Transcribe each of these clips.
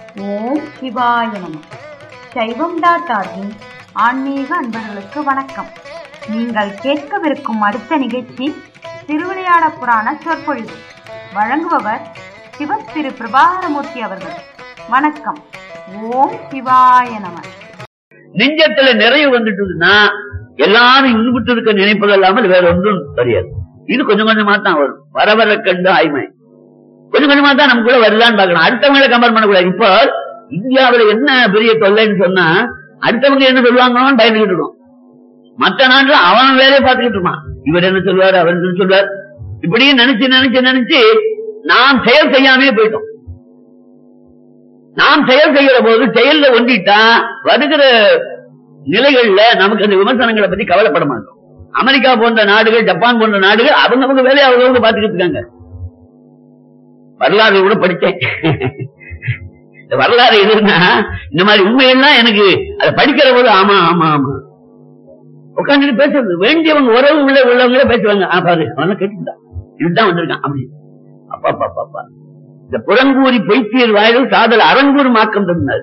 ஓம் சிவாய நம சைவம் டாட் ஆர்கின் ஆன்மீக அன்பர்களுக்கு வணக்கம் நீங்கள் கேட்கவிருக்கும் அடுத்த நிகழ்ச்சி திருவிளையாட புராண சொற்பொழிவு வழங்குபவர் சிவ திரு பிரபாகரமூர்த்தி அவர்கள் வணக்கம் ஓம் சிவாய நம நெஞ்சத்துல நிறைவு வந்துட்டுதுன்னா எல்லாரும் இன்புட்டு இருக்க நினைப்பது இல்லாமல் வேற ஒன்றும் தெரியாது இது கொஞ்சம் கொஞ்சமா தான் வரும் வர வர கண்டு ஆய்மை கொஞ்சம் கொஞ்சமா தான் நமக்குள்ள வரலான்னு பார்க்கணும் அடுத்தவங்களை கம்பேர் பண்ணக்கூடாது இப்போ இந்தியாவுல என்ன பெரிய தொல்லைன்னு சொன்னா அடுத்தவங்க என்ன சொல்லுவாங்களோன்னு பயந்துகிட்டு இருக்கோம் மத்த நாட்டுல அவன் வேலையை பார்த்துக்கிட்டு இருப்பான் இவர் என்ன சொல்லுவார் அவர் என்ன சொல்லுவார் இப்படியே நினைச்சு நினைச்சு நினைச்சு நாம் செயல் செய்யாமே போயிட்டோம் நாம் செயல் செய்கிற போது செயல்ல ஒன்றிட்டா வருகிற நிலைகள்ல நமக்கு அந்த விமர்சனங்களை பத்தி கவலைப்பட மாட்டோம் அமெரிக்கா போன்ற நாடுகள் ஜப்பான் போன்ற நாடுகள் அவங்க அவங்க வேலையை அவங்க பார்த்துக்கிட்டு இருக்காங்க வரலாறு கூட படிச்சேன் இந்த வரலாறு எதுன்னா இந்த மாதிரி உண்மையெல்லாம் எனக்கு அதை படிக்கிற போது ஆமா ஆமா ஆமா உட்காந்துட்டு பேசுறது வேண்டியவங்க உறவு உள்ள உள்ளவங்களே பேசுவாங்க ஆ பாரு அவன கேட்டுட்டான் இதுதான் வந்திருக்கான் அப்படி அப்பா அப்பா அப்பா, அப்பா இந்த புறங்கூறி பொய்த்தியர் வாயிலும் சாதல் அரங்கூர் மாக்கம் தந்தார்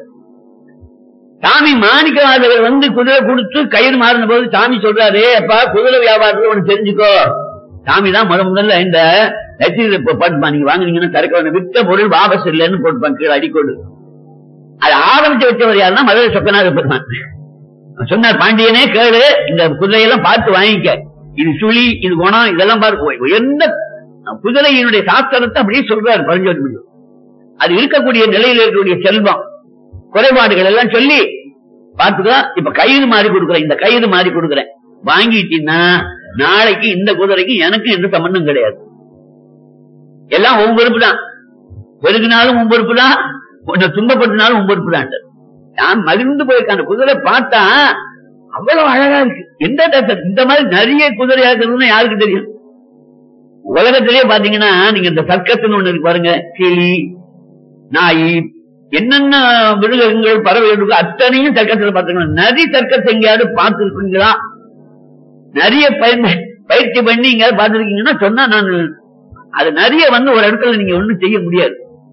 சாமி மாணிக்கவாதகர் வந்து குதிரை கொடுத்து கயிறு மாறின போது சாமி சொல்றாரு அப்பா குதிரை வியாபாரத்துல ஒண்ணு தெரிஞ்சுக்கோ சாமி தான் முத முதல்ல இந்த லட்சிய பாட்டுப்பா நீங்க வாங்குனீங்கன்னா கரைக்க வித்த பொருள் வாபஸ் இல்லைன்னு போட்டுப்பாங்க கீழே அடிக்கோடு அது ஆரம்பிச்சு வச்சவர் யாருன்னா மதுரை சொக்கநாத பெருமான் அவர் சொன்னார் பாண்டியனே கேளு இந்த குதிரையெல்லாம் பார்த்து வாங்கிக்க இது சுழி இது குணம் இதெல்லாம் பார்த்து உயர்ந்த குதிரையினுடைய சாஸ்திரத்தை அப்படியே சொல்றாரு பரஞ்சோதி முடியும் அது இருக்கக்கூடிய நிலையில் இருக்கக்கூடிய செல்வம் குறைபாடுகள் எல்லாம் சொல்லி பார்த்துக்கோ இப்ப கயிறு மாறி கொடுக்குறேன் இந்த கயிறு மாறி கொடுக்குறேன் வாங்கிட்டீங்கன்னா நாளைக்கு இந்த குதிரைக்கு எனக்கு எந்த சம்பந்தம் கிடையாது எல்லாம் உன் பொறுப்பு தான் பெருகினாலும் உன் பொறுப்பு தான் உன்னை துன்பப்படுத்தினாலும் உன் பொறுப்பு தான் நான் மகிழ்ந்து போயிருக்கேன் அந்த குதிரை பார்த்தா அவ்வளவு அழகா இருக்கு எந்த டேசர் இந்த மாதிரி நிறைய குதிரையா இருக்குதுன்னு யாருக்கு தெரியும் உலகத்திலேயே பாத்தீங்கன்னா நீங்க இந்த சர்க்கஸ்ன்னு ஒண்ணு இருக்கு பாருங்க கிளி நாய் என்னென்ன மிருகங்கள் பறவை இருக்கோ அத்தனையும் சர்க்கஸ்ல பாத்துக்கணும் நரி சர்க்கஸ் எங்கேயாவது பார்த்துருக்கீங்களா நிறைய பயன் பயிற்சி பண்ணி எங்கேயாவது பார்த்துருக்கீங்கன்னா சொன்னா நான் அது நிறைய வந்து ஒரு இடத்துல நீங்க ஒண்ணும் செய்ய முடியாது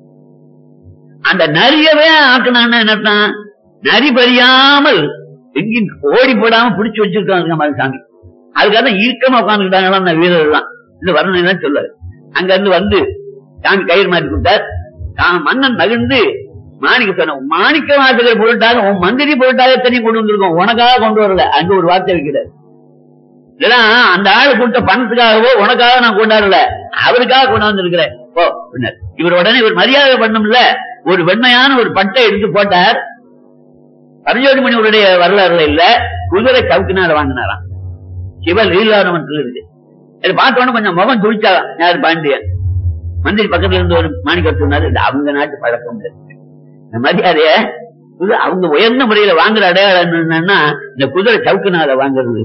அந்த நரியவே ஆக்கினான்னு என்னத்தான் நரி பறியாமல் எங்கேயும் ஓடி போடாம பிடிச்சு வச்சிருக்காங்க மாதிரி சாமி அதுக்காக தான் ஈர்க்கமா உட்காந்துக்கிட்டாங்களா அந்த வீரர்கள் தான் இந்த வர்ணனை தான் சொல்லுவாரு அங்க இருந்து வந்து சாமி கயிறு மாட்டி கொடுத்தார் தான் மன்னன் மகிழ்ந்து மாணிக்க சொன்ன மாணிக்க வாசகர் பொருட்டாக உன் மந்திரி பொருட்டாக தனியும் கொண்டு வந்திருக்கோம் உனக்காக கொண்டு வரல அங்க ஒரு வார்த்தை வைக்கிறார் இதெல்லாம் அந்த ஆளு கொடுத்த பணத்துக்காகவோ உனக்காக நான் கொண்டாடல அவருக்காக கொண்டு வந்திருக்கிறேன் ஓ பின்னர் இவர் உடனே இவர் மரியாதை பண்ணும்ல ஒரு வெண்மையான ஒரு பட்டை எடுத்து போட்டார் பரஞ்சோதி மணிவருடைய வரலாறுல இல்ல குதிரை சவுக்கினார வாங்கினாராம் சிவ லீலாரமத்தில் இருக்கு இதை பார்த்தோன்னு கொஞ்சம் முகம் துடிச்சாலாம் யார் பாண்டியன் மந்திரி பக்கத்துல இருந்து ஒரு மாணிக்க சொன்னாரு இது அவங்க நாட்டு பழக்கம் இல்லை. இந்த மரியாதைய இது அவங்க உயர்ந்த முறையில வாங்குற அடையாளம் என்னன்னா இந்த குதிரை சவுக்குனால வாங்குறது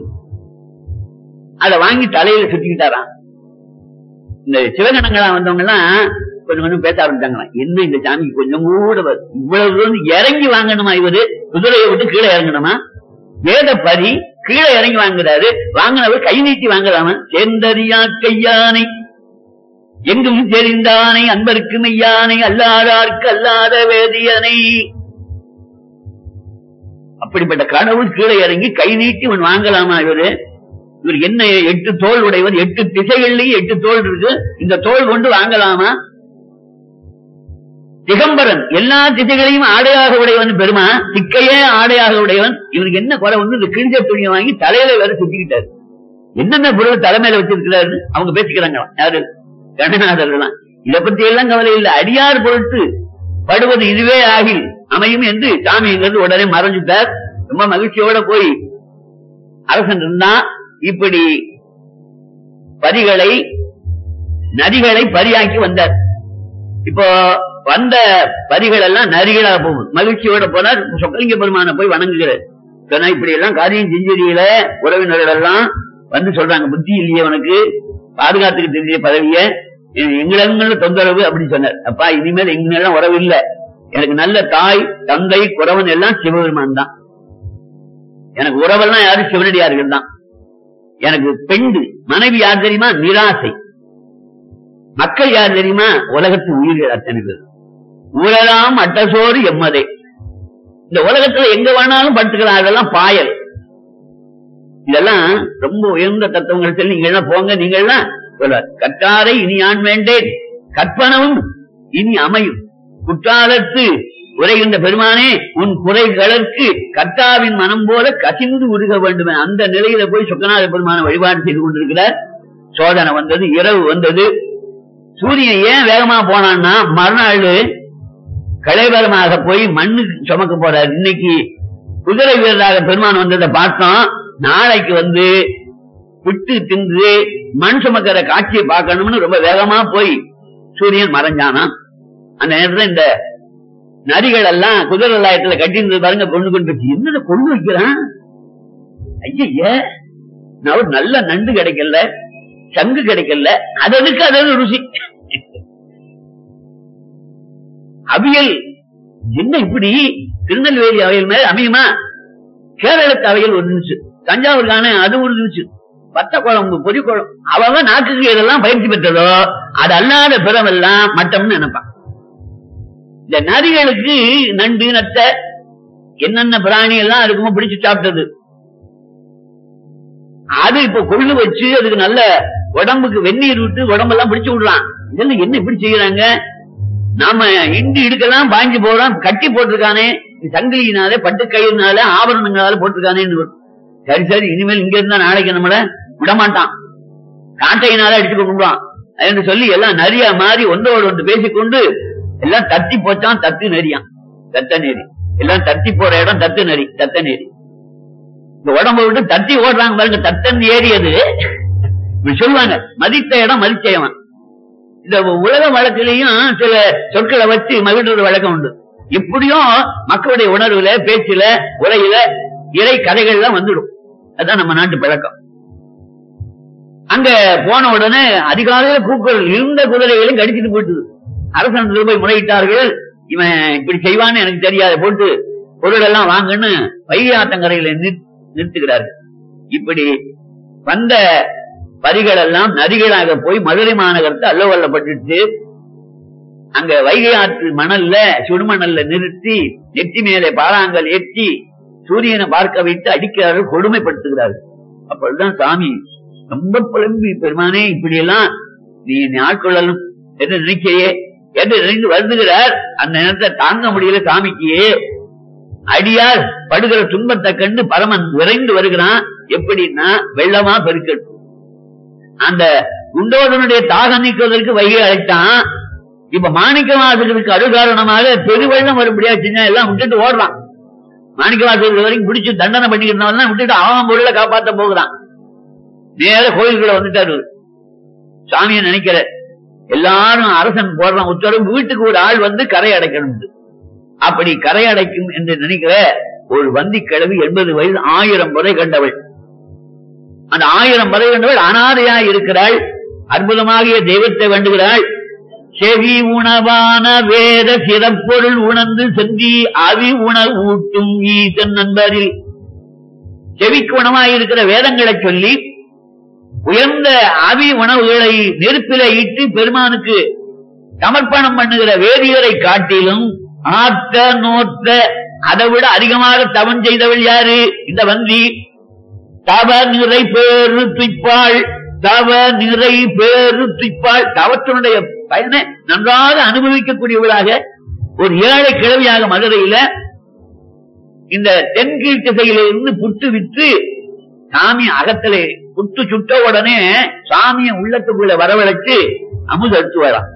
அதை வாங்கி தலையில சுத்திக்கிட்டாராம் இந்த சிவகணங்களா வந்தவங்க எல்லாம் கொஞ்சம் கொஞ்சம் பேச ஆரம்பிச்சாங்களாம் என்ன இந்த சாமிக்கு கொஞ்சம் கூட வ- இவ்வளவு தூரம் இறங்கி வாங்கணுமா இவரு குதிரையை விட்டு கீழே இறங்கணுமா வேத பரி கீழே இறங்கி வாங்குறாரு வாங்கினவர் கை நீட்டி வாங்குறாம சேர்ந்தறியா கையானை எங்கும் தெரிந்தானை அன்பருக்கு மெய்யானை அல்லாதார்க்கு அல்லாத வேதியனை அப்படிப்பட்ட கடவுள் கீழே இறங்கி கை நீட்டி இவன் வாங்கலாமா இவரு இவர் என்ன எட்டு தோல் உடையவர் எட்டு திசைகள்லயும் எட்டு தோல் இருக்கு இந்த தோல் கொண்டு வாங்கலாமா திகம்பரன் எல்லா திசைகளையும் ஆடையாக உடையவன் பெருமா திக்கையே ஆடையாக உடையவன் இவனுக்கு என்ன குறை வந்து இந்த கிழிஞ்ச துணியை வாங்கி தலையில வேற சுத்திக்கிட்டாரு என்னென்ன பொருள் தலைமையில வச்சிருக்கிறாரு அவங்க பேசிக்கிறாங்களாம் யாரு கணநாதர்கள்லாம் இதை பத்தி எல்லாம் கவலை இல்லை அடியார் பொருட்டு படுவது இதுவே ஆகில் அமையும் என்று சாமிங்கிறது உடனே மறைஞ்சுட்டார் ரொம்ப மகிழ்ச்சியோட போய் அரசன் இருந்தா இப்படி பரிகளை நரிகளை பரியாக்கி வந்தார் இப்போ வந்த பரிகள் எல்லாம் நரிகளா போகும் மகிழ்ச்சியோட போனார் சொக்கலிங்க பெருமானை போய் வணங்குகிறார் சொன்னா இப்படி எல்லாம் காரியம் செஞ்சுறீங்கள உறவினர்கள் எல்லாம் வந்து சொல்றாங்க புத்தி இல்லையே உனக்கு பாதுகாத்துக்கு தெரிஞ்ச பதவிய எங்கள தொந்தரவு அப்படின்னு சொன்னார் அப்பா இனிமேல் எங்கெல்லாம் உறவு இல்ல எனக்கு நல்ல தாய் தந்தை குறவன் எல்லாம் சிவபெருமான் தான் எனக்கு உறவெல்லாம் யாரு சிவனடியார்கள் தான் எனக்கு பெண்டு மனைவி யார் தெரியுமா நிராசை மக்கள் யார் தெரியுமா உலகத்து உயிர்கள் அத்தனை பேர் ஊழலாம் அட்டசோறு எம்மதே இந்த உலகத்துல எங்க வேணாலும் படுத்துக்கலாம் அதெல்லாம் பாயல் இதெல்லாம் ரொம்ப உயர்ந்த தத்துவங்கள் சொல்லி நீங்க எல்லாம் போங்க நீங்க எல்லாம் சொல்றார் கற்றாரை இனி ஆண் வேண்டேன் கற்பனவும் இனி அமையும் குற்றாலத்து உரைகின்ற பெருமானே உன் குறைகளுக்கு கத்தாவின் மனம் போல கசிந்து உருக வேண்டுமே அந்த நிலையில போய் சொக்கநாத பெருமான வழிபாடு செய்து கொண்டிருக்கிறார் சோதனை வந்தது இரவு வந்தது சூரியன் ஏன் வேகமா போனான்னா மறுநாள் கலைவரமாக போய் மண்ணுக்கு சுமக்க போறார் இன்னைக்கு குதிரை வீரராக பெருமான் வந்ததை பார்த்தோம் நாளைக்கு வந்து விட்டு தின்று மண் சுமக்கிற காட்சியை பார்க்கணும்னு ரொம்ப வேகமா போய் சூரியன் மறைஞ்சானா அந்த நேரத்துல இந்த நரிகள் எல்லாம் குதிரை லாயத்துல கட்டியிருந்தது பாருங்க கொண்டு கொண்டு போச்சு என்னது கொண்டு வைக்கிறான் ஐய நான் ஒரு நல்ல நண்டு கிடைக்கல சங்கு கிடைக்கல அதற்கு அதாவது ருசி அவியல் என்ன இப்படி திருநெல்வேலி அவையல் மேல அமையுமா கேரளத்து அவையல் ஒரு நிமிஷு தஞ்சாவூருக்கான அது ஒரு நிமிஷம் பத்த குழம்பு பொறி குழம்பு அவங்க நாக்குக்கு எதெல்லாம் பயிற்சி பெற்றதோ அது அல்லாத பிறவெல்லாம் மட்டம்னு நினைப்பான் இந்த நரிகளுக்கு நண்டு நத்தை என்னென்ன பிராணி எல்லாம் அதுக்குமோ பிடிச்சு சாப்பிட்டது அது இப்ப கொள்ளு வச்சு அதுக்கு நல்ல உடம்புக்கு வெந்நீர் விட்டு உடம்பெல்லாம் பிடிச்சு விடுறான் இதெல்லாம் என்ன இப்படி செய்யறாங்க நாம இண்டி இடுக்கெல்லாம் பாஞ்சு போறோம் கட்டி போட்டிருக்கானே சங்கிலியினால பட்டு கயிறுனால ஆபரணங்களால போட்டிருக்கானேன்னு சரி சரி இனிமேல் இங்க இருந்தா நாளைக்கு நம்மள விடமாட்டான் காட்டையினால அடிச்சு கொண்டுவான் என்று சொல்லி எல்லாம் நரியா மாறி ஒன்றோடு ஒன்று பேசிக்கொண்டு எல்லாம் தத்தி போச்சான் தத்து நெறியான் தத்த நெறி எல்லாம் தத்தி போற இடம் தத்து நெறி தத்த நெறி இந்த உடம்ப விட்டு தத்தி ஓடுறாங்க பாருங்க தத்தன் ஏறியது இப்படி சொல்லுவாங்க மதித்த இடம் மதிச்சவன் இந்த உலக வழக்கிலையும் சில சொற்களை வச்சு மகிழ்றது வழக்கம் உண்டு இப்படியும் மக்களுடைய உணர்வுல பேச்சுல உரையில இறை கதைகள்லாம் வந்துடும் அதான் நம்ம நாட்டு பழக்கம் அங்க போன உடனே அதிகாலையில கூக்குரல் இருந்த குதிரைகளையும் கடிச்சிட்டு போயிட்டுது அரசன் போய் முறையிட்டார்கள் இவன் இப்படி செய்வான்னு எனக்கு தெரியாது போட்டு பொருள் எல்லாம் வாங்கன்னு வைகை ஆத்தங்கரையில நிறு- நிறுத்துகிறார்கள் இப்படி வந்த வரிகள் எல்லாம் நதிகளாக போய் மதுரை மாநகரத்தை அல்லவல்லப்பட்டுச்சு அங்க வைகை ஆற்று மணல்ல சுடுமணல்ல நிறுத்தி நெற்றி மேலே பாறாங்கல் ஏற்றி சூரியனை பார்க்க வைத்து அடிக்கிறார்கள் கொடுமைப்படுத்துகிறார்கள் அப்பொழுதுதான் சாமி ரொம்ப புலம்பி பெருமானே இப்படி எல்லாம் நீ ஆட்கொள்ளலும் என்று நினைக்கையே என்று நினைந்து வருந்துகிறார் அந்த நேரத்தை தாங்க முடியல சாமிக்கு அடியார் படுகிற துன்பத்தை கண்டு பரமன் விரைந்து வருகிறான் எப்படின்னா வெள்ளமா பெருக்கட்டும் அந்த குண்டோதனுடைய தாகம் நீக்குவதற்கு வைகை அழைத்தான் இப்ப மாணிக்கவாசகருக்கு அருகாரணமாக பெருவெள்ளம் வரும்படியா சின்ன எல்லாம் விட்டுட்டு ஓடுறான் மாணிக்கவாசகர் வரைக்கும் பிடிச்சு தண்டனை பண்ணிக்கிறவன் விட்டுட்டு அவன் பொருளை காப்பாத்த போகிறான் நேர கோயிலுக்குள்ள வந்துட்டாரு இவரு. சாமியை நினைக்கிற எல்லாரும் அரசன் போடுறான் உத்தரவு வீட்டுக்கு ஒரு ஆள் வந்து கரை அடைக்கணும் அப்படி கரை அடைக்கும் என்று நினைக்கிற ஒரு வந்தி கிழவி எண்பது வயது ஆயிரம் முறை கண்டவள் அந்த ஆயிரம் முறை கண்டவள் அனாதையாய் இருக்கிறாள் அற்புதமாகிய தெய்வத்தை வேண்டுகிறாள் செவி உணவான வேத சிறப்பொருள் உணர்ந்து சென்றி அவி உணர் ஊட்டும் ஈசன் நண்பரில் செவிக்கு உணவாயிருக்கிற வேதங்களை சொல்லி உயர்ந்த அவி உணவுகளை நெருப்பில இட்டு பெருமானுக்கு சமர்ப்பணம் பண்ணுகிற வேதியரை காட்டிலும் ஆத்த நோத்த அதை விட அதிகமாக தவம் செய்தவள் யாரு இந்த வந்தி தவ நிறை பேரு துய்ப்பாள் தவ நிறை பேரு துய்ப்பாள் தவத்தினுடைய பயனை நன்றாக அனுபவிக்கக்கூடியவளாக ஒரு ஏழை கிழவியாக மதுரையில இந்த தென்கீழ் திசையிலிருந்து புட்டு விற்று சாமி அகத்திலே புட்டு சுட்ட உடனே சாமியை உள்ளத்துக்குள்ள வரவழைச்சு அமுது எடுத்து வரலாம்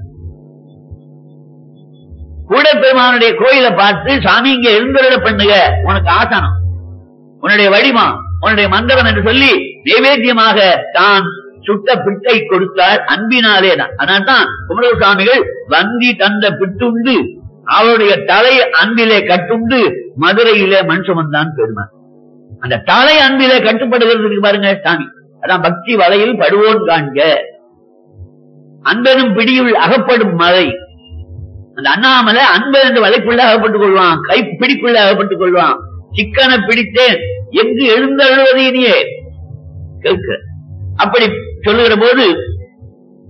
கூட பெருமானுடைய கோயிலை பார்த்து சாமி இங்க எழுந்தருள பண்ணுங்க உனக்கு ஆசனம் உன்னுடைய வடிவம் உன்னுடைய மந்திரம் என்று சொல்லி நைவேத்தியமாக தான் சுட்ட பிட்டை கொடுத்தார் அன்பினாலே தான் அதனால்தான் குமரகுரு சுவாமிகள் வந்தி தந்த பிட்டுண்டு அவருடைய தலை அன்பிலே கட்டுண்டு மதுரையிலே மண் சுமந்தான் பெருமான் அந்த தலை அன்பிலே கட்டுப்படுகிறதுக்கு பாருங்க சாமி அதான் பக்தி வலையில் படுவோன் காண்க அன்பனும் பிடியுள் அகப்படும் மழை அந்த அண்ணாமலை அன்பன் என்ற வலைக்குள்ள அகப்பட்டுக் கொள்வான் கை பிடிக்குள்ள அகப்பட்டுக் கொள்வான் சிக்கனை பிடித்தேன் எங்கு எழுந்தழுவது இனியே கேட்க அப்படி சொல்லுகிற போது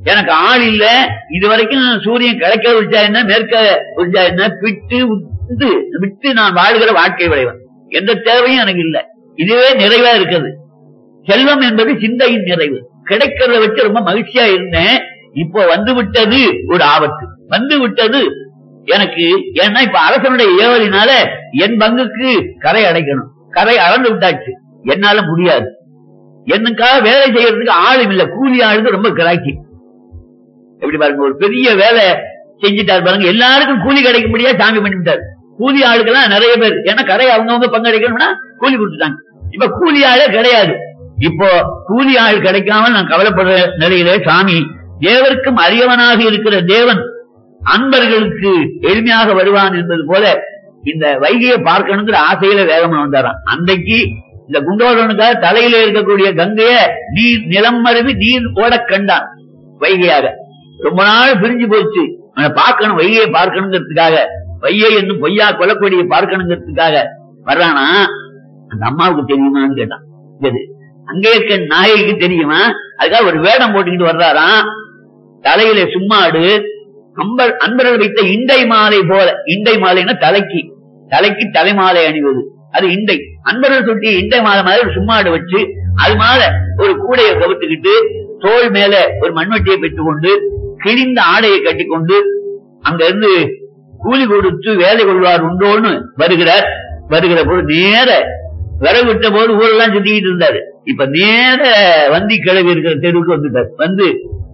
எனக்கு ஆள் இல்ல இது வரைக்கும் சூரியன் கிழக்க விழிச்சா என்ன மேற்க விழிச்சா என்ன விட்டு விட்டு விட்டு நான் வாழ்கிற வாழ்க்கை விளைவன் எந்த தேவையும் எனக்கு இல்ல இதுவே நிறைவா இருக்குது செல்வம் என்பது சிந்தையின் நிறைவு கிடைக்கிறத வச்சு ரொம்ப மகிழ்ச்சியா இருந்தேன் இப்போ வந்து விட்டது ஒரு ஆபத்து வந்து விட்டது எனக்கு ஏன்னா இப்ப அரசனுடைய ஏவலினால என் பங்குக்கு கரை அடைக்கணும் கரை அளந்து விட்டாச்சு என்னால முடியாது என்னக்காக வேலை செய்யறதுக்கு ஆளும் இல்ல கூலி ஆளுக்கு ரொம்ப கிராக்கி எப்படி பாருங்க ஒரு பெரிய வேலை செஞ்சுட்டாரு பாருங்க எல்லாருக்கும் கூலி கிடைக்க முடியாது சாமி பண்ணிவிட்டாரு கூலி ஆளுக்கெல்லாம் நிறைய பேர் ஏன்னா கரை அவங்கவுங்க பங்களிக்கணும்னா கூலி கொடுத்துட்டாங்க இப்ப கூலி ஆளே கிடையாது இப்போ கூலி ஆள் கிடைக்காம நான் கவலைப்படுற நிலையிலே சாமி தேவருக்கும் அரியவனாக இருக்கிற தேவன் அன்பர்களுக்கு எளிமையாக வருவான் என்பது போல இந்த வைகையை பார்க்கணுங்கிற ஆசையில வேகமா வந்தாராம் அன்றைக்கு இந்த குண்டோதனுக்காக தலையில இருக்கக்கூடிய கங்கைய நீர் நிலம் மருவி நீர் ஓட கண்டான் வைகையாக ரொம்ப நாள் பிரிஞ்சு போச்சு அவனை பார்க்கணும் வைகையை பார்க்கணுங்கிறதுக்காக வையை என்னும் பொய்யா கொல்லக்கூடியை பார்க்கணுங்கிறதுக்காக வர்றானா அந்த அம்மாவுக்கு தெரியுமான்னு கேட்டான் சரி அங்கே இருக்க நாயகிக்கு தெரியுமா அதுக்காக ஒரு வேடம் போட்டுக்கிட்டு வர்றாராம் தலையில சும்மாடு அம்பர் அன்பர்கள் வைத்த இண்டை மாலை போல இண்டை மாலைன்னா தலைக்கு தலைக்கு தலைமாலை அணிவது அது இண்டை அன்பர்கள் சுட்டி இண்டை மாலை மாதிரி ஒரு சும்மாடு வச்சு அது மேல ஒரு கூடையை கவுத்துக்கிட்டு தோல் மேல ஒரு மண்வெட்டியை பெற்றுக்கொண்டு கிழிந்த ஆடையை கட்டிக்கொண்டு அங்க இருந்து கூலி கொடுத்து வேலை கொள்வார் உண்டோன்னு வருகிறார் வருகிற போது நேர விறகு விட்ட போது ஊரெல்லாம் சுத்திக்கிட்டு இருந்தாரு இப்ப நேர வந்தி கிழவி இருக்கிற தெருவுக்கு வந்துட்டார் வந்து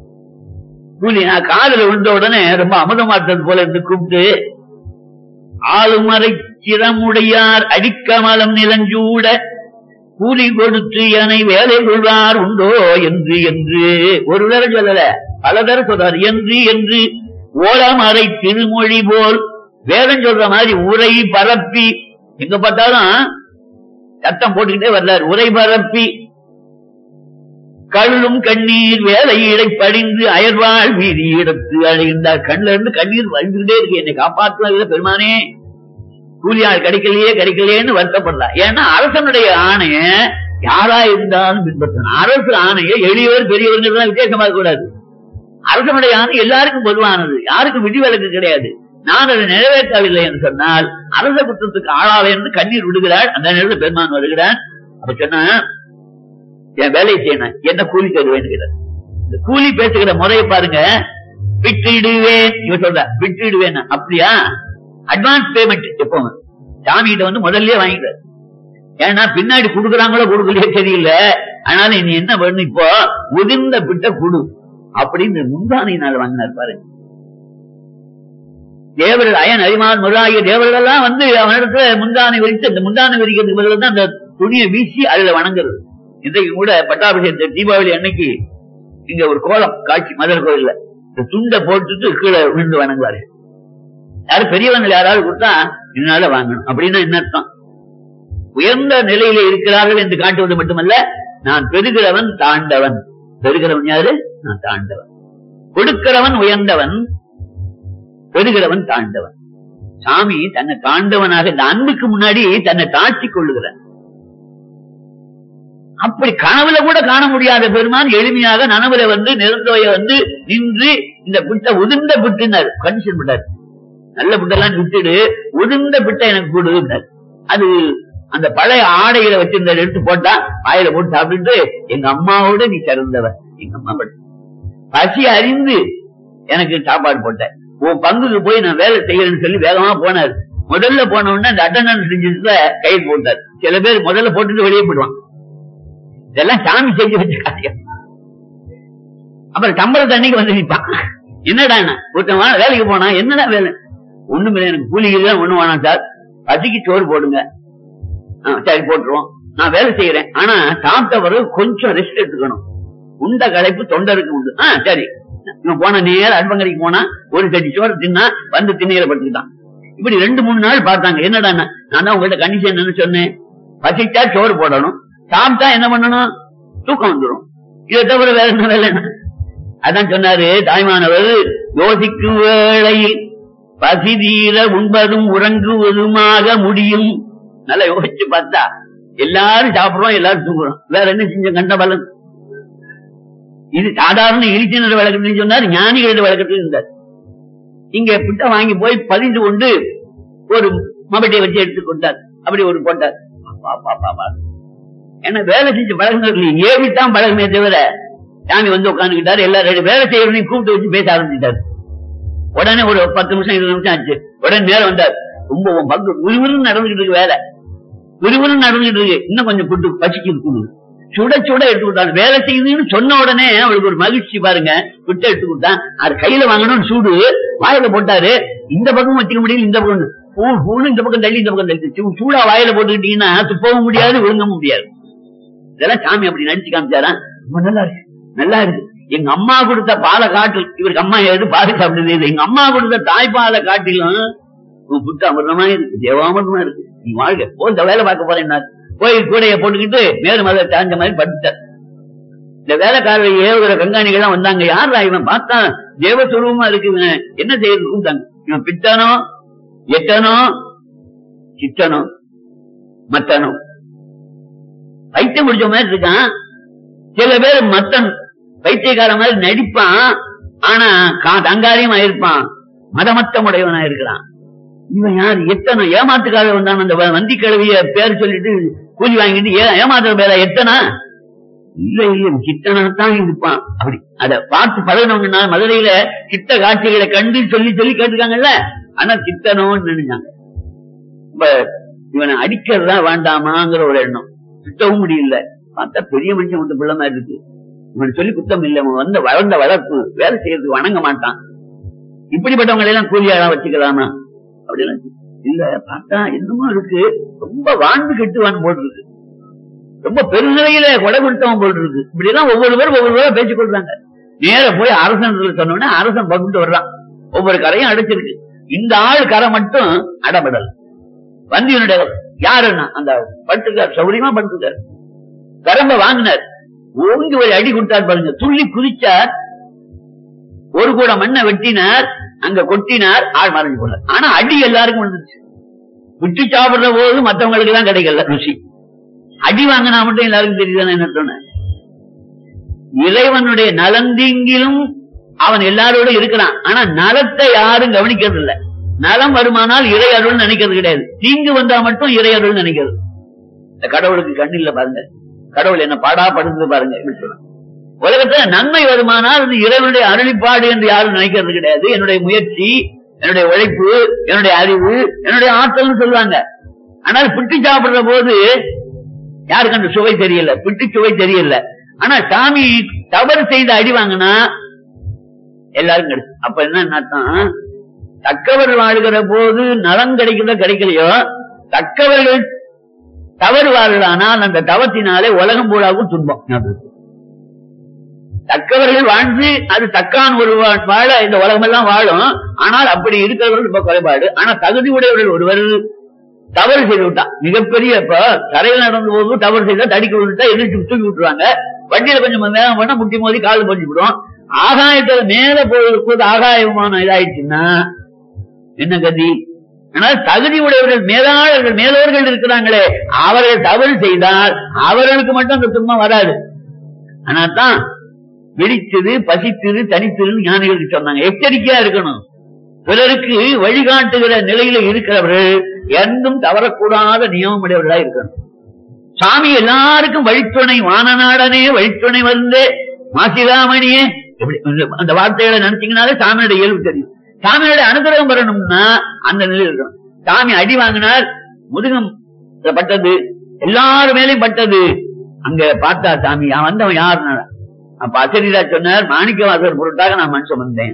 கூலி நான் காதல விழுந்த உடனே ரொம்ப அமுதமாட்டது போல இருந்து கூப்பிட்டு ஆளுமறை சிரமுடையார் அடிக்கமலம் நிலஞ்சூட கூலி கொடுத்து என்னை வேலை கொள்வார் உண்டோ என்று என்று ஒரு தர சொல்லல பல தர சொல்றார் என்று என்று ஓலமறை திருமொழி போல் வேதம் சொல்ற மாதிரி உரை பரப்பி எங்க பார்த்தாலும் சத்தம் போட்டுக்கிட்டே வர்றார் உரை பரப்பி கள்ளும் கண்ணீர் வேலையிடை படிந்து அயர்வாள் வீதி இடத்து அழைந்தார் கண்ணுல இருந்து கண்ணீர் வந்துகிட்டே இருக்கு என்னை காப்பாற்றுவதில்லை பெருமானே கூலி ஆள் கிடைக்கலையே கிடைக்கலையேன்னு வருத்தப்படலாம் ஏன்னா அரசனுடைய ஆணைய யாரா இருந்தாலும் பின்பற்றணும் அரசு ஆணைய எளியவர் பெரியவர்கள் வித்தியாசமா கூடாது அரசனுடைய ஆணை எல்லாருக்கும் பொதுவானது யாருக்கும் விதிவிலக்கு கிடையாது நான் அதை நிறைவேற்றவில்லை என்று சொன்னால் அரச குற்றத்துக்கு ஆளாவே என்று கண்ணீர் விடுகிறாள் அந்த நேரத்தில் பெருமான் வருகிறான் அப்ப சொன்ன என் வேலையை செய்யணும் என்ன கூலி தருவேன் இந்த கூலி பேசுகிற முறையை பாருங்க விட்டுடுவேன் இவ சொல்ற விட்டுடுவேன் அப்படியா அட்வான்ஸ் பேமெண்ட் எப்பவும் சாமி கிட்ட வந்து முதல்லயே வாங்கிக்கிறார் ஏன்னா பின்னாடி கொடுக்குறாங்களோ கொடுக்கலையோ தெரியல அதனால நீ என்ன பண்ணு இப்போ உதிர்ந்த பிட்ட குடு அப்படின்னு முந்தானையினால் வாங்கினார் பாருங்க தேவர்கள் அயன் அரிமான் முதலாகிய தேவர்கள் எல்லாம் வந்து அவனிடத்துல முந்தானை விரித்து அந்த முந்தானை விரிக்கிறதுக்கு பதில் தான் அந்த துணியை வீசி அதுல வணங்குறது இன்றைக்கு கூட பட்டாபிஷேகத்தை தீபாவளி அன்னைக்கு இங்க ஒரு கோலம் காட்சி மதுரை கோயில்ல இந்த துண்டை போட்டுட்டு கீழே விழுந்து வணங்குவாரு யாரு பெரியவங்க யாராவது கொடுத்தா இதனால வாங்கணும் அப்படின்னா என்ன அர்த்தம் உயர்ந்த நிலையில இருக்கிறார்கள் என்று காட்டுவது மட்டுமல்ல நான் பெறுகிறவன் தாண்டவன் பெறுகிறவன் யாரு நான் தாண்டவன் கொடுக்கிறவன் உயர்ந்தவன் பெறுகிறவன் தாண்டவன் சாமி தன்னை தாண்டவனாக இந்த அன்புக்கு முன்னாடி தன்னை தாழ்த்தி கொள்ளுகிறான் அப்படி கனவுல கூட காண முடியாத பெருமான் எளிமையாக நனவுல வந்து நிறந்தோய வந்து நின்று இந்த பிட்ட உதிர்ந்த பிட்டுனாரு கண்டிஷன் பண்ணாரு நல்ல பிட்டெல்லாம் விட்டுடு உதிர்ந்த பிட்டை எனக்கு கொடுன்னாரு அது அந்த பழைய ஆடைகளை வச்சிருந்த எடுத்து போட்டா வாயில போட்டு சாப்பிட்டு எங்க அம்மாவோட நீ சிறந்தவன் எங்க அம்மா பட் பசி அறிந்து எனக்கு சாப்பாடு போட்டேன் உன் பங்குக்கு போய் நான் வேலை செய்யறேன்னு சொல்லி வேகமா போனாரு முதல்ல போன உடனே அந்த அட்டண்டன்ஸ் செஞ்சதுல கைது போட்டார் சில பேர் முதல்ல போட்டுட்டு வெளியே போயிடுவான் இதெல்லாம் சாமி செஞ்சு வச்ச காரியம் அப்புறம் சம்பள தண்ணிக்கு வந்து நிப்பான் என்னடா ஒருத்தன் வா- வேலைக்கு போனா என்னடா வேலை ஒண்ணும் இல்லை எனக்கு கூலி இல்லை ஒண்ணும் வேணாம் சார் பசிக்கு சோறு போடுங்க ஆ, சரி போட்டுருவோம் நான் வேலை செய்யறேன் ஆனா சாப்பிட்ட பிறகு கொஞ்சம் ரெஸ்ட் எடுத்துக்கணும் உண்ட களைப்பு தொண்டருக்கு உண்டு ஆ சரி இவன் போன நேரம் அடுப்பங்கரைக்கு போனா ஒரு சட்டி சோறு தின்னா வந்து திண்ணையில படுத்துக்கிட்டான் இப்படி ரெண்டு மூணு நாள் பார்த்தாங்க என்னடா நான் தான் உங்கள்ட்ட கண்டிஷன் என்னன்னு சொன்னேன் பசிச்சா சோறு போடணும் சாப்பிட்டா என்ன பண்ணணும் தூக்கம் வந்துடும் இதை தவிர வேற என்ன வேலை என்ன? அதான் சொன்னாரு தாய்மானவர் யோசிக்கும் வேளையில் பசி தீர உண்பதும் உறங்குவதுமாக முடியும் நல்லா யோசிச்சு பார்த்தா எல்லாரும் சாப்பிடுறோம் எல்லாரும் தூங்குறோம் வேற என்ன செஞ்ச கண்ட பலன் இது சாதாரண இலிச்சினர் வழக்கத்தில் சொன்னார் ஞானிகளோட வழக்கத்தில் இருந்தார் இங்க பிட்ட வாங்கி போய் பதிந்து கொண்டு ஒரு மபட்டியை வச்சு எடுத்து கொண்டார் அப்படி ஒரு போட்டார் அப்பா, அப்பா, அப்பா, அப்பா. ஏன்னா வேலை செஞ்சு பழகினவர்கள் ஏவித்தான் பழகுமே தவிர சாமி வந்து உட்காந்துக்கிட்டாரு எல்லாரும் வேலை செய்யறதையும் கூப்பிட்டு வச்சு பேச ஆரம்பிச்சிட்டாரு உடனே ஒரு பத்து நிமிஷம் இருபது நிமிஷம் ஆச்சு உடனே நேரம் வந்தார் ரொம்ப உன் பங்கு விறுவிறுன்னு நடந்துகிட்டு இருக்கு வேலை விறுவிறுன்னு நடந்துகிட்டு இருக்கு இன்னும் கொஞ்சம் புட்டு பசிக்கு இருக்குது சுட சுட எடுத்து கொடுத்தாங்க வேலை செய்யுதுன்னு சொன்ன உடனே அவளுக்கு ஒரு மகிழ்ச்சி பாருங்க விட்டு எடுத்து கொடுத்தான் அது கையில வாங்கணும்னு சூடு வாயில போட்டாரு இந்த பக்கம் வச்சுக்க முடியல இந்த பக்கம் பூ பூன்னு இந்த பக்கம் தள்ளி இந்த பக்கம் தள்ளி சூ- சூடா வாயில போட்டுக்கிட்டீங்கன்னா துப்பவும் முடியாது விழுங்கவும் முடியாது இதெல்லாம் சாமி அப்படி நடிச்சு காமிச்சாரா ரொம்ப நல்லா இருக்கு நல்லா இருக்கு எங்க அம்மா கொடுத்த பாலை காட்டு இவருக்கு அம்மா எது பால் சாப்பிடுறது இல்லை. எங்க அம்மா கொடுத்த தாய்ப்பாலை காட்டிலும் உன் புட்டு அமிர்தமா இருக்கு தேவாமிர்தமா இருக்கு நீ வாழ்க போ இந்த வேலை பார்க்க போறேன் போய் கூடைய போட்டுக்கிட்டு மேலும் மலை தாழ்ந்த மாதிரி படுத்தார் இந்த வேலைக்காரர் ஏவுகிற கண்காணிகள்லாம் வந்தாங்க யாரா இவன் பார்த்தா தேவஸ்வரூபமா இருக்கு இவன் என்ன செய்யறது கூப்பிட்டாங்க இவன் பித்தனோ எட்டனோ சித்தனோ மத்தனோ பைத்தியம் முடிச்ச மாதிரி இருக்கான் சில பேர் மத்தன் பைத்தியக்கார மாதிரி நடிப்பான் ஆனா கா- தங்காரியமா இருப்பான் மதமத்தம் உடையவனா இருக்கிறான் இவன் யார் எத்தனை ஏமாத்துக்காக வந்தான் அந்த வ- வந்தி கிழவிய பேர் சொல்லிட்டு கூலி வாங்கிட்டு ஏ- ஏமாத்துற பேர எத்தனா இல்ல இல்ல சித்தனா தான் இருப்பான் அப்படி அத பார்த்து பழகினவங்கன்னா மதுரையில சித்த காட்சிகளை கண்டு சொல்லி சொல்லி கேட்டுருக்காங்கல்ல ஆனா சித்தனோன்னு நினைச்சாங்க இப்ப இவனை அடிக்கிறதா வேண்டாமாங்கிற ஒரு எண்ணம் திட்டவும் முடியல பார்த்தா பெரிய மனுஷன் விட்டு பிள்ளை மாதிரி இருக்கு இவன் சொல்லி குத்தம் இல்லை அவன் வந்த வளர்ந்த வளர்ப்பு வேலை செய்யறதுக்கு வணங்க மாட்டான் இப்படிப்பட்டவங்களை எல்லாம் கூலியாளா வச்சுக்கலாமா அப்படிலாம் இல்ல பார்த்தா என்னமோ இருக்கு ரொம்ப வாழ்ந்து கெட்டுவான் போல் இருக்கு ரொம்ப பெருநிலையில கொடை கொடுத்தவன் போல் இருக்கு இப்படி எல்லாம் ஒவ்வொரு பேரும் ஒவ்வொரு பேரும் பேசிக் கொள்றாங்க நேர போய் அரசன் சொன்னோடனே அரசன் பகுட்டு வர்றான் ஒவ்வொரு கரையும் அடைச்சிருக்கு இந்த ஆள் கரை மட்டும் அடபடல் வந்தியனுடைய யாருன்னா அந்த படுத்துக்கார் சௌரியமா படுத்துக்கார் கரம்ப வாங்கினார் ஓங்கி ஒரு அடி கொடுத்தார் பாருங்க துள்ளி குதிச்சார் ஒரு கூட மண்ணை வெட்டினார் அங்க கொட்டினார் ஆள் மறைஞ்சு போனார் ஆனா அடி எல்லாருக்கும் வந்துச்சு விட்டு சாப்பிடுற போது மத்தவங்களுக்கு தான் கிடைக்கல ருசி அடி வாங்கினா மட்டும் எல்லாருக்கும் தெரியுதானே என்ன சொன்னேன் இறைவனுடைய நலந்தீங்கிலும் அவன் எல்லாரோட இருக்கிறான் ஆனா நலத்தை யாரும் கவனிக்கிறது இல்ல நலம் வருமானால் இறை அருள் நினைக்கிறது கிடையாது தீங்கு வந்தா மட்டும் இறை அருள் நினைக்கிறது இந்த கடவுளுக்கு கண்ணில்ல பாருங்க கடவுள் என்ன பாடா படுத்து பாருங்க இப்படி சொல்றான். உலகத்துல நன்மை வருமானால் அது இறைவனுடைய அருளிப்பாடு என்று யாரும் நினைக்கிறது கிடையாது என்னுடைய முயற்சி என்னுடைய உழைப்பு என்னுடைய அறிவு என்னுடைய ஆற்றல்னு சொல்லுவாங்க ஆனால் பிட்டு சாப்பிடுற போது யாருக்கு அந்த சுவை தெரியல பிட்டு சுவை தெரியல ஆனா சாமி தவறு செய்து அடி வாங்கினா எல்லாரும் கிடைக்கும் அப்ப என்ன அர்த்தம் தக்கவர் வாழ்கிற போது நலம் கிடைக்கிறதோ கிடைக்கலையோ தக்கவர்கள் தவறு வாழ்கிறானால் அந்த தவத்தினாலே உலகம் பூராவும் துன்பம் ஞாபகம் இருக்கு. தக்கவர்கள் வாழ்ந்து அது தக்கான் ஒரு வா- வாழ இந்த உலகம் எல்லாம் வாழும் ஆனால் அப்படி இருக்கிறவர்கள் ரொம்ப குறைபாடு ஆனா தகுதி உடையவர்கள் ஒருவர் தவறு செய்து விட்டான் மிகப்பெரிய இப்ப தரையில் நடந்த போது தவறு செய்தா தடிக்க விட்டுட்டா எதிர்த்து தூக்கி விட்டுருவாங்க வண்டியில கொஞ்சம் வேகம் பண்ணா முட்டி மோதி கால் பதிச்சு விடும் ஆகாயத்துல மேல போது ஆகாயமான இதாயிடுச்சுன்னா என்ன கதி ஆனால் தகுதி உடையவர்கள் மேலாளர்கள் மேலோர்கள் இருக்கிறாங்களே அவர்கள் தவறு செய்தால் அவர்களுக்கு மட்டும் அந்த துன்பம் வராது ஆனா தான் வெடித்தது பசித்தது தனித்தது ஞானிகளுக்கு சொன்னாங்க எச்சரிக்கையா இருக்கணும் பிறருக்கு வழிகாட்டுகிற நிலையில இருக்கிறவர்கள் என்றும் தவறக்கூடாத நியமம் உடையவர்களா இருக்கணும் சாமி எல்லாருக்கும் வழித்துணை வானநாடனே வழித்துணை வந்து மாசிலாமணியே எப்படி அந்த வார்த்தைகளை நினைச்சீங்கனாலே சாமியோட இயல்பு தெரியும் சாமியோட அனுகிரகம் பெறணும்னா அந்த நிலையில் இருக்கணும் சாமி அடி வாங்கினார் முதுகம் பட்டது எல்லாரு மேலயும் பட்டது அங்க பார்த்தா சாமி அவன் வந்தவன் யாருன்னா அப்ப அசரீரா சொன்னார் மாணிக்கவாசர் பொருட்டாக நான் மனுஷன் வந்தேன்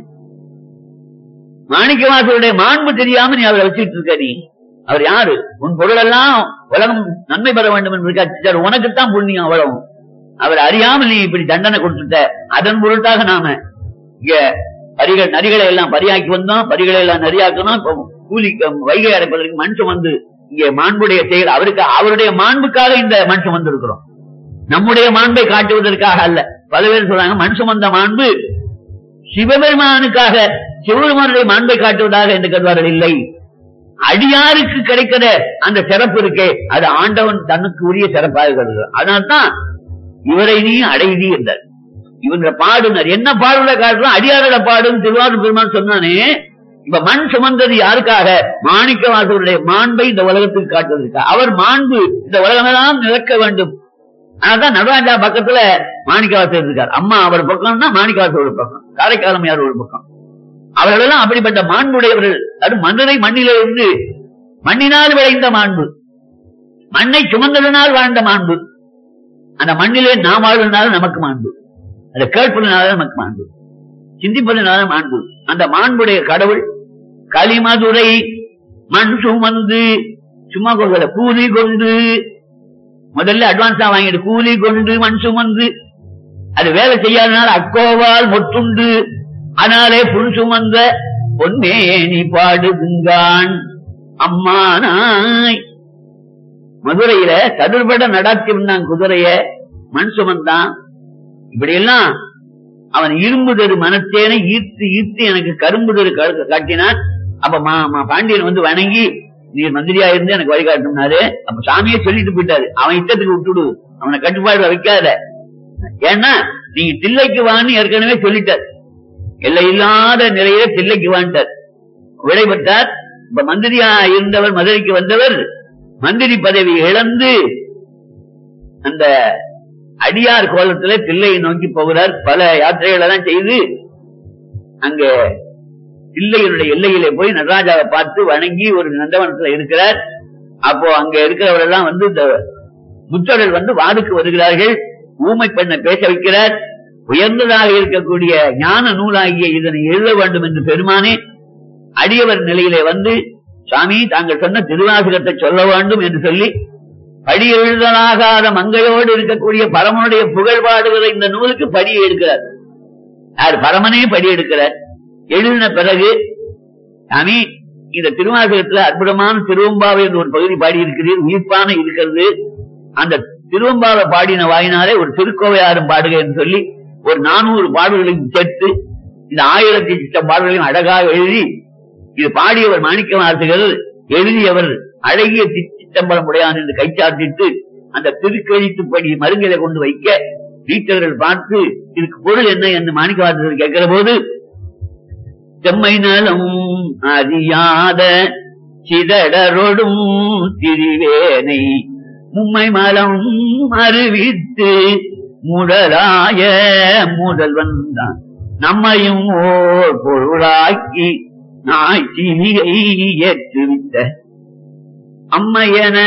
மாணிக்கவாசருடைய மாண்பு தெரியாம நீ அவரை வச்சுட்டு இருக்க நீ அவர் யாரு உன் பொருள் எல்லாம் உலகம் நன்மை பெற வேண்டும் என்று இருக்காச்சு உனக்குத்தான் புண்ணியம் அவ்வளவும் அவர் அறியாமல் நீ இப்படி தண்டனை கொடுத்துட்ட அதன் பொருட்டாக நாம இங்க பரிகள் நரிகளை எல்லாம் பரியாக்கி வந்தோம் பரிகளை எல்லாம் நரியாக்கணும் இப்ப கூலி வைகை அடைப்பதற்கு மனுஷன் வந்து இங்க மாண்புடைய செயல் அவருக்கு அவருடைய மாண்புக்காக இந்த மனுஷன் வந்திருக்கிறோம் நம்முடைய மாண்பை காட்டுவதற்காக அல்ல பல பேர் சொல்றாங்க மனுஷன் வந்த மாண்பு சிவபெருமானுக்காக சிவபெருமானுடைய மாண்பை காட்டுவதாக என்று கருவார்கள் இல்லை அடியாருக்கு கிடைக்கிற அந்த சிறப்பு இருக்கே அது ஆண்டவன் தனக்கு உரிய சிறப்பாக கருதுகிறார் அதனால்தான் இவரை நீ அடைதி என்றார் இவங்க பாடுனர் என்ன பாடுற காட்டுறோம் அடியாரோட பாடுன்னு திருவாரூர் பெருமான் சொன்னானே இப்ப மண் சுமந்தது யாருக்காக மாணிக்க வாசகருடைய மாண்பை இந்த உலகத்துக்கு காட்டுவதற்கு அவர் மாண்பு இந்த உலகமெல்லாம் நிற்க வேண்டும் ஆனாதான் நடராஜா பக்கத்துல மாணிக்கவாசர் இருக்கார் அம்மா அவர் பக்கம்னா மாணிக்கவாசர் ஒரு பக்கம் காரைக்காலமையார் ஒரு பக்கம் அவர்களெல்லாம் அப்படிப்பட்ட மாண்புடையவர்கள் அது மதுரை மண்ணிலே இருந்து மண்ணினால் விளைந்த மாண்பு மண்ணை சுமந்ததனால் வாழ்ந்த மாண்பு அந்த மண்ணிலே நாம் வாழ்வதனால நமக்கு மாண்பு அதை கேட்பதனால நமக்கு மாண்பு சிந்திப்பதனால மாண்பு அந்த மாண்புடைய கடவுள் களிமதுரை மண் சுமந்து சும்மா கொள்ள கூலி கொண்டு முதல்ல அட்வான்ஸா வாங்கிட்டு கூலி கொண்டு மண் சுமந்து அது வேலை செய்யாதனால அக்கோவால் மொட்டுண்டு அதனாலே புன் சுமந்த பொன்னே நீ பாடுதுங்கான் அம்மானாய் மதுரையில சதுர்பட நடாத்தி வந்தான் குதிரைய மண் சுமந்தான் இப்படி எல்லாம் அவன் இரும்புதரு மனத்தேனை ஈர்த்து ஈர்த்து எனக்கு கரும்புதரு கா- காட்டினான் அப்ப மா- மா- பாண்டியன் வந்து வணங்கி நீர் மந்திரியா இருந்து எனக்கு வழிகாட்டினாரு அப்ப சாமியே சொல்லிட்டு போயிட்டாரு அவன் இஷ்டத்துக்கு விட்டுடு அவனை கட்டுப்பாடுல வைக்காத ஏன்னா நீங்க தில்லைக்கு வான்னு ஏற்கனவே சொல்லிட்டார் எல்லை இல்லாத நிலையில தில்லைக்கு வான்ட்டார் விடைபெற்றார் இப்ப மந்திரியா இருந்தவர் மதுரைக்கு வந்தவர் மந்திரி பதவி இழந்து அந்த அடியார் கோலத்துல தில்லையை நோக்கி போகிறார் பல யாத்திரைகள் எல்லாம் செய்து அங்க தில்லையினுடைய எல்லையிலே போய் நடராஜாவை பார்த்து வணங்கி ஒரு நந்தவனத்துல இருக்கிறார் அப்போ அங்க இருக்கிறவரெல்லாம் வந்து இந்த புத்தர்கள் வந்து வாதுக்கு வருகிறார்கள் ஊமை பெண்ணை பேச வைக்கிறார் உயர்ந்ததாக இருக்கக்கூடிய ஞான நூலாகிய இதனை எழுத வேண்டும் என்று பெருமானே அடியவர் நிலையிலே வந்து சாமி தாங்கள் சொன்ன திருவாசகத்தை சொல்ல வேண்டும் என்று சொல்லி படி எழுதலாகாத மங்கையோடு இருக்கக்கூடிய பரமனுடைய புகழ் பாடுகிற இந்த நூலுக்கு படி எடுக்கிறார் யார் பரமனே படி எடுக்கிறார் எழுதின பிறகு சாமி இந்த திருவாசகத்துல அற்புதமான திருவம்பாவை என்று ஒரு பகுதி பாடி இருக்கிறீர் உயிர்ப்பான இருக்கிறது அந்த திருவம்பாவை பாடின வாயினாலே ஒரு திருக்கோவையாரும் பாடுக என்று சொல்லி ஒரு நானூறு பாடல்களையும் சேர்த்து இந்த ஆயிரத்தி சித்த பாடல்களையும் அழகாக எழுதி இது பாடியவர் மாணிக்க வார்த்தைகள் எழுதியவர் அழகிய சி- சித்தம்பரம் உடையான் என்று கைச்சாத்திட்டு அந்த திருக்கழித்துப்படி மருங்கில கொண்டு வைக்க வீட்டர்கள் பார்த்து இதுக்கு பொருள் என்ன என்று மாணிக்க வார்த்தைகள் கேட்கிற போது செம்மை நலம் அறியாத சிதடரொடும் திரிவேனை மும்மை மலம் அறிவித்து முடலாய முதல்வன் தான் நம்மையும் ஓர் பொருளாக்கி நாய் சிவியை ஏற்றுவித்த அம்மையன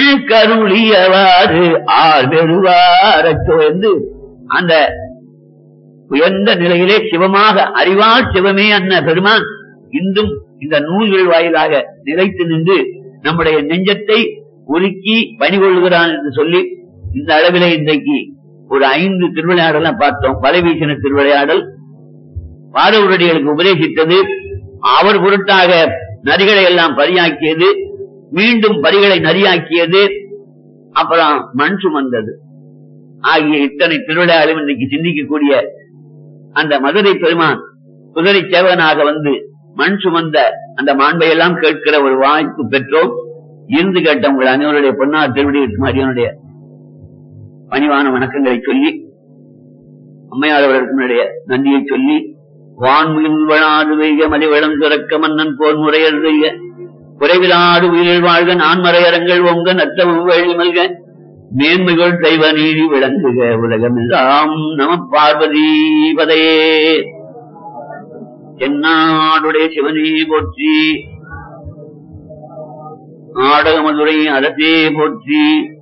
கருளியவாறு ஆர் பெறுவாரச்சோ என்று அந்த உயர்ந்த நிலையிலே சிவமாக அறிவால் சிவமே அன்ன பெருமான் இன்றும் இந்த நூல்கள் வாயிலாக நிலைத்து நின்று நம்முடைய நெஞ்சத்தை உருக்கி பணிகொள்கிறான் என்று சொல்லி இந்த அளவிலே இன்றைக்கு ஒரு ஐந்து திருவிளையாடலை பார்த்தோம் வலைவீசின திருவிளையாடல் பாரவருடைகளுக்கு உபதேசித்தது அவர் பொருட்டாக நரிகளை எல்லாம் பரியாக்கியது மீண்டும் பரிகளை நரியாக்கியது அப்புறம் மண் சுமந்தது ஆகிய இத்தனை திருவிளையாடும் இன்றைக்கு சிந்திக்கக்கூடிய அந்த மதுரை பெருமான் குதிரை சேவகனாக வந்து மண் சுமந்த அந்த மாண்பை எல்லாம் கேட்கிற ஒரு வாய்ப்பு பெற்றோம் இருந்து கேட்ட உங்கள் அனைவருடைய பொன்னார் திருவடி மாரியனுடைய பணிவான வணக்கங்களை சொல்லி அம்மையார் அவர்களுடைய நன்றியை சொல்லி வான்முகில் வளாது வெய்க மலிவளம் சுரக்க மன்னன் போர் முறையர் செய்ய குறைவிலாடு உயிரில் வாழ்க நான்மறையரங்கள் ஒங்க நத்தமும் வேழி மல்க மேன்மைகள் தெய்வ நீதி விளங்குக உலகமெல்லாம் நம பார்வதி பதையே தென்னாடுடைய சிவனே போற்றி நாடகமதுரை அரசே போற்றி